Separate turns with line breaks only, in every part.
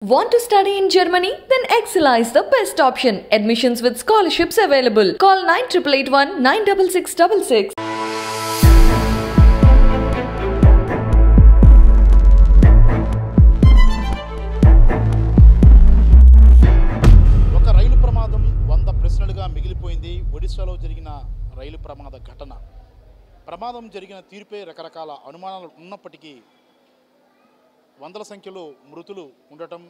Want to study in Germany? Then Excella is the best option. Admissions with scholarships available. Call 9881 96666.
ఒక రైలు ప్రమాదం వంద ప్రశ్నలుగా మిగిలిపోయింది ఒడిశాలో జరిగిన రైలు ప్రమాద ఘటన ప్రమాదం జరిగిన తీరుపై రకరకాల అనుమానాలు ఉన్నప్పటికీ వందల సంఖ్యలో మృతులు ఉండటం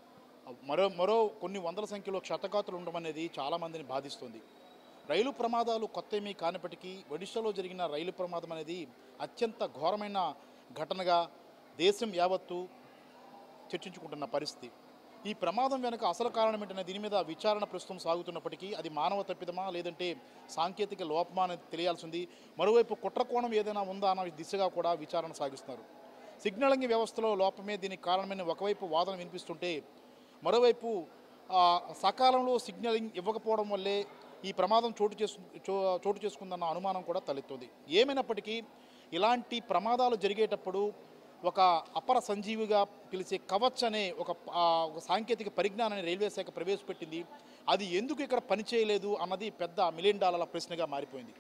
మరో మరో కొన్ని వందల సంఖ్యలో క్షతగాతులు ఉండడం అనేది చాలామందిని బాధిస్తుంది రైలు ప్రమాదాలు కొత్త ఏమీ కానప్పటికీ ఒడిశాలో జరిగిన రైలు ప్రమాదం అనేది అత్యంత ఘోరమైన ఘటనగా దేశం యావత్తు చర్చించుకుంటున్న పరిస్థితి ఈ ప్రమాదం వెనుక అసలు కారణం ఏంటనే దీని మీద విచారణ ప్రస్తుతం సాగుతున్నప్పటికీ అది మానవ తప్పిదమా లేదంటే సాంకేతిక లోపమా అనేది తెలియాల్సి ఉంది మరోవైపు కుట్రకోణం ఏదైనా ఉందా అన్న దిశగా కూడా విచారణ సాగిస్తున్నారు సిగ్నలింగ్ వ్యవస్థలో లోపమే దీనికి కారణమైన ఒకవైపు వాదన వినిపిస్తుంటే మరోవైపు ఆ, సకాలంలో సిగ్నలింగ్ ఇవ్వకపోవడం వల్లే ఈ ప్రమాదం చోటు చేసు చో- చోటు చేసుకుందన్న అనుమానం కూడా తలెత్తుంది ఏమైనప్పటికీ ఇలాంటి ప్రమాదాలు జరిగేటప్పుడు ఒక అపర సంజీవిగా పిలిచే కవచ్ అనే ఒక ఆ, ఒక సాంకేతిక పరిజ్ఞానాన్ని రైల్వే శాఖ ప్రవేశపెట్టింది అది ఎందుకు ఇక్కడ పనిచేయలేదు అన్నది పెద్ద మిలియన్ డాలర్ల ప్రశ్నగా మారిపోయింది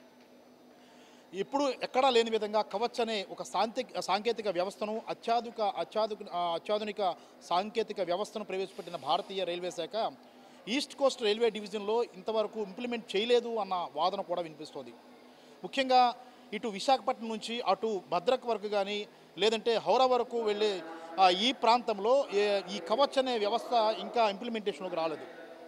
ఇప్పుడు ఎక్కడా లేని విధంగా కవచ్ అనే ఒక సాంకేతిక సాంకేతిక వ్యవస్థను అత్యాధునిక అత్యాధునిక ఆ, అత్యాధునిక సాంకేతిక వ్యవస్థను ప్రవేశపెట్టిన భారతీయ రైల్వే శాఖ ఈస్ట్ కోస్ట్ రైల్వే డివిజన్లో ఇంతవరకు ఇంప్లిమెంట్ చేయలేదు అన్న వాదన కూడా వినిపిస్తోంది ముఖ్యంగా ఇటు విశాఖపట్నం నుంచి అటు భద్రక్ వరకు కానీ లేదంటే హౌరా వరకు వెళ్ళే ఆ, ఈ ప్రాంతంలో ఏ- ఈ కవచ్ అనే వ్యవస్థ ఇంకా ఇంప్లిమెంటేషన్లోకి రాలేదు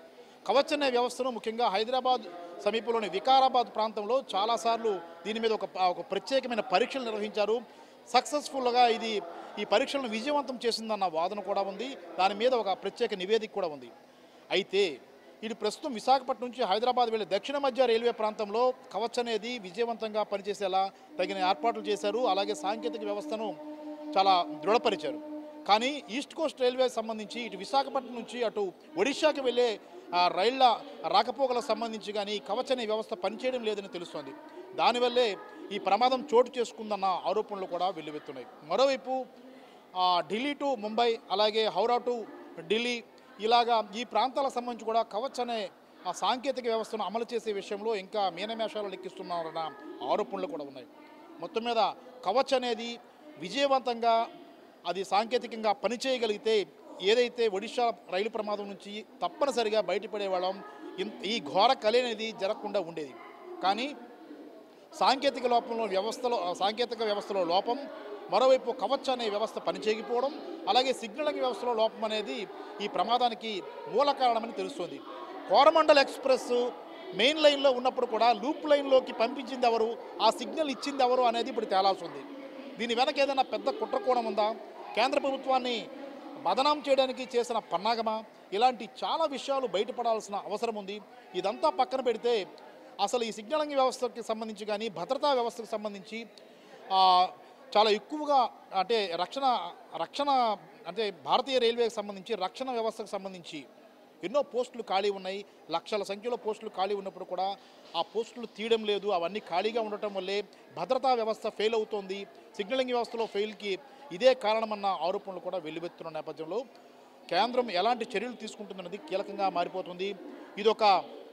కవచ్ అనే వ్యవస్థను ముఖ్యంగా హైదరాబాద్ సమీపంలోని వికారాబాద్ ప్రాంతంలో చాలాసార్లు దీని మీద ఒక ఒక ప్రత్యేకమైన పరీక్షలు నిర్వహించారు సక్సెస్ఫుల్గా ఇది ఈ పరీక్షలను విజయవంతం చేసిందన్న వాదన కూడా ఉంది దాని మీద ఒక ప్రత్యేక నివేదిక కూడా ఉంది అయితే ఇది ప్రస్తుతం విశాఖపట్నం నుంచి హైదరాబాద్ వెళ్ళే దక్షిణ మధ్య రైల్వే ప్రాంతంలో కవచ్ అనేది విజయవంతంగా పనిచేసేలా తగిన ఏర్పాట్లు చేశారు అలాగే సాంకేతిక వ్యవస్థను చాలా దృఢపరిచారు కానీ ఈస్ట్ కోస్ట్ రైల్వే సంబంధించి ఇటు విశాఖపట్నం నుంచి అటు ఒడిశాకి వెళ్ళే ఆ, రైళ్ల రాకపోకలకు సంబంధించి కానీ కవచ అనే వ్యవస్థ పనిచేయడం లేదని తెలుస్తోంది దానివల్లే ఈ ప్రమాదం చోటు చేసుకుందన్న ఆరోపణలు కూడా వెల్లువెత్తున్నాయి మరోవైపు ఆ, ఢిల్లీ టు ముంబై అలాగే హౌరా టు ఢిల్లీ ఇలాగా ఈ ప్రాంతాలకు సంబంధించి కూడా కవచ్ అనే ఆ సాంకేతిక వ్యవస్థను అమలు చేసే విషయంలో ఇంకా మీనమేషాలు లెక్కిస్తున్నారన్న ఆరోపణలు కూడా ఉన్నాయి మొత్తం మీద కవచ్ అనేది విజయవంతంగా అది సాంకేతికంగా పనిచేయగలిగితే ఏదైతే ఒడిశా రైలు ప్రమాదం నుంచి తప్పనిసరిగా బయటపడేవాళ్ళం ఇన్- ఈ ఘోర కలి అనేది జరగకుండా ఉండేది కానీ సాంకేతిక లోపంలో వ్యవస్థలో సాంకేతిక వ్యవస్థలో లోపం మరోవైపు కవచ్ అనే వ్యవస్థ పనిచేయకపోవడం అలాగే సిగ్నలింగ్ వ్యవస్థలో లోపం అనేది ఈ ప్రమాదానికి మూల కారణమని తెలుస్తుంది కోరమండల్ ఎక్స్ప్రెస్ మెయిన్ లైన్లో ఉన్నప్పుడు కూడా లూప్ లైన్లోకి పంపించింది ఎవరు ఆ సిగ్నల్ ఇచ్చింది ఎవరు అనేది ఇప్పుడు తేలాల్సి ఉంది దీని వెనక ఏదైనా పెద్ద కుట్రకోణం ఉందా కేంద్ర ప్రభుత్వాన్ని బదనాం చేయడానికి చేసిన పన్నాగమా ఇలాంటి చాలా విషయాలు బయటపడాల్సిన అవసరం ఉంది ఇదంతా పక్కన పెడితే అసలు ఈ సిగ్నలింగ్ వ్యవస్థకి సంబంధించి కానీ భద్రతా వ్యవస్థకు సంబంధించి ఆ, చాలా ఎక్కువగా అంటే రక్షణ రక్షణ అంటే భారతీయ రైల్వేకి సంబంధించి రక్షణ వ్యవస్థకు సంబంధించి ఎన్నో పోస్టులు ఖాళీ ఉన్నాయి లక్షల సంఖ్యలో పోస్టులు ఖాళీ ఉన్నప్పుడు కూడా ఆ పోస్టులు తీయడం లేదు అవన్నీ ఖాళీగా ఉండటం వల్లే భద్రతా వ్యవస్థ ఫెయిల్ అవుతోంది సిగ్నలింగ్ వ్యవస్థలో ఫెయిల్కి ఇదే కారణమన్న ఆరోపణలు కూడా వెల్లువెత్తున్న నేపథ్యంలో కేంద్రం ఎలాంటి చర్యలు తీసుకుంటుందన్నది కీలకంగా మారిపోతుంది ఇదొక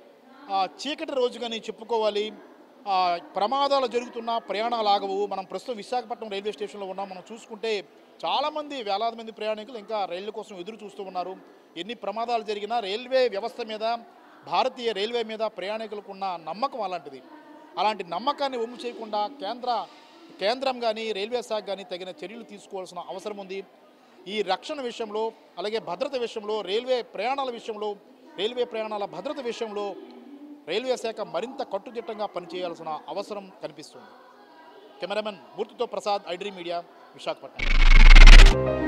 ఆ, చీకటి రోజుగాని చెప్పుకోవాలి ఆ, ప్రమాదాలు జరుగుతున్న ప్రయాణాలు ఆగవు మనం ప్రస్తుతం విశాఖపట్నం రైల్వే స్టేషన్లో ఉన్నాం మనం చూసుకుంటే చాలామంది వేలాది మంది ప్రయాణికులు ఇంకా రైళ్ల కోసం ఎదురు చూస్తూ ఉన్నారు ఎన్ని ప్రమాదాలు జరిగినా రైల్వే వ్యవస్థ మీద భారతీయ రైల్వే మీద ప్రయాణికులకు ఉన్న నమ్మకం అలాంటిది అలాంటి నమ్మకాన్ని ఒమ్ము చేయకుండా కేంద్ర కేంద్రం కానీ రైల్వే శాఖ కానీ తగిన చర్యలు తీసుకోవాల్సిన అవసరం ఉంది ఈ రక్షణ విషయంలో అలాగే భద్రత విషయంలో రైల్వే ప్రయాణాల విషయంలో రైల్వే ప్రయాణాల భద్రత విషయంలో రైల్వే శాఖ మరింత కట్టుదిట్టంగా పనిచేయాల్సిన అవసరం కనిపిస్తుంది కెమెరామెన్ మూర్తితో ప్రసాద్ ఐడ్రీ మీడియా విశాఖపట్నం